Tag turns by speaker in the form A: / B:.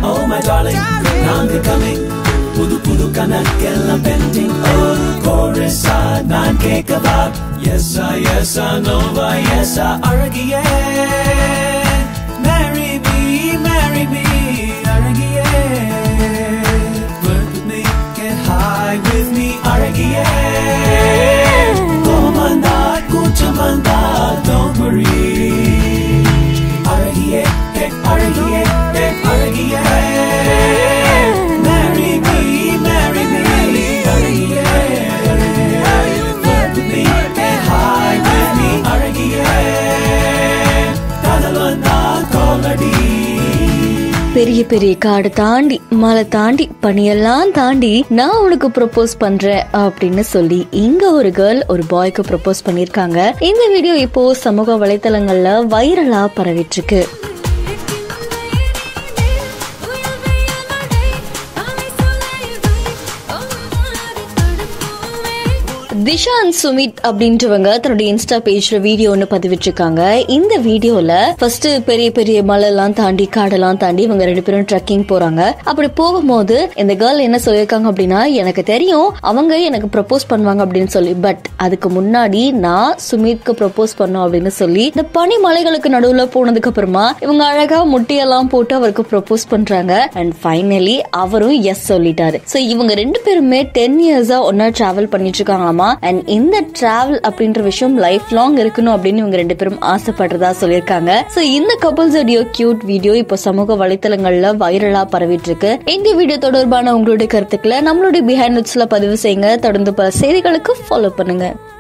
A: oh my darling நாங்க coming புது புது கணக்கெல்லாம் பெண்டிங் oh chorus ஆ நான் கேட்கவா yes ஆ yes ஆ no வா yes ah அழகியே marry me marry me அழகியே work with me get high with me அழகியே கோபம் வந்தா கூச்சம் வந்தா don't worry அழகியே hey, அழகியே hey, அழகியே marry me marry me அழகியே work with me get high with me அழகியே காதல் வந்தா கோலடி
B: பெரிய பெரிய காடு தாண்டி மலை தாண்டி பனியெல்லாம் தாண்டி நான் உனக்கு ப்ரொபோஸ் பண்றேன் அப்படின்னு சொல்லி இங்க ஒரு கேர்ள் ஒரு பாய்க்கு ப்ரொபோஸ் பண்ணிருக்காங்க இந்த வீடியோ இப்போ சமூக வலைத்தளங்கள்ல வைரலா பரவிட்டு இருக்கு திஷான் சுமித் அப்படின்றவங்க தன்னுடைய இன்ஸ்டா பேஜ்ல வீடியோ ஒன்று பதிவிட்டிருக்காங்க இந்த வீடியோல ஃபர்ஸ்ட் பெரிய பெரிய மலை எல்லாம் தாண்டி காடெல்லாம் தாண்டி இவங்க ரெண்டு பேரும் ட்ரெக்கிங் போறாங்க அப்படி போகும்போது இந்த கேர்ள் என்ன சொல்லியிருக்காங்க அப்படின்னா எனக்கு தெரியும் அவங்க எனக்கு ப்ரப்போஸ் பண்ணுவாங்க அப்படின்னு சொல்லி பட் அதுக்கு முன்னாடி நான் சுமித்க்கு ப்ரப்போஸ் பண்ணோம் அப்படின்னு சொல்லி இந்த பனி மலைகளுக்கு நடுவுல போனதுக்கு அப்புறமா இவங்க அழகா முட்டியெல்லாம் போட்டு அவருக்கு ப்ரப்போஸ் பண்றாங்க அண்ட் ஃபைனலி அவரும் எஸ் சொல்லிட்டாரு சோ இவங்க ரெண்டு பேருமே டென் இயர்ஸா ஒன்னா டிராவல் பண்ணிட்டு இருக்காங்களாமா அண்ட் இந்த டிராவல் அப்படின்ற விஷயம் லைஃப் லாங் இருக்கணும் அப்படின்னு இவங்க ரெண்டு பேரும் ஆசைப்படுறதா சொல்லியிருக்காங்க சோ இந்த கப்பல்ஸ் ஆடியோ கியூட் வீடியோ இப்போ சமூக வலைத்தளங்கள்ல வைரலா பரவிட்டு இருக்கு இந்த வீடியோ தொடர்பான உங்களுடைய கருத்துக்களை நம்மளுடைய பிஹைண்ட் பதிவு செய்யுங்க தொடர்ந்து பல செய்திகளுக்கு ஃபாலோ பண்ணுங்க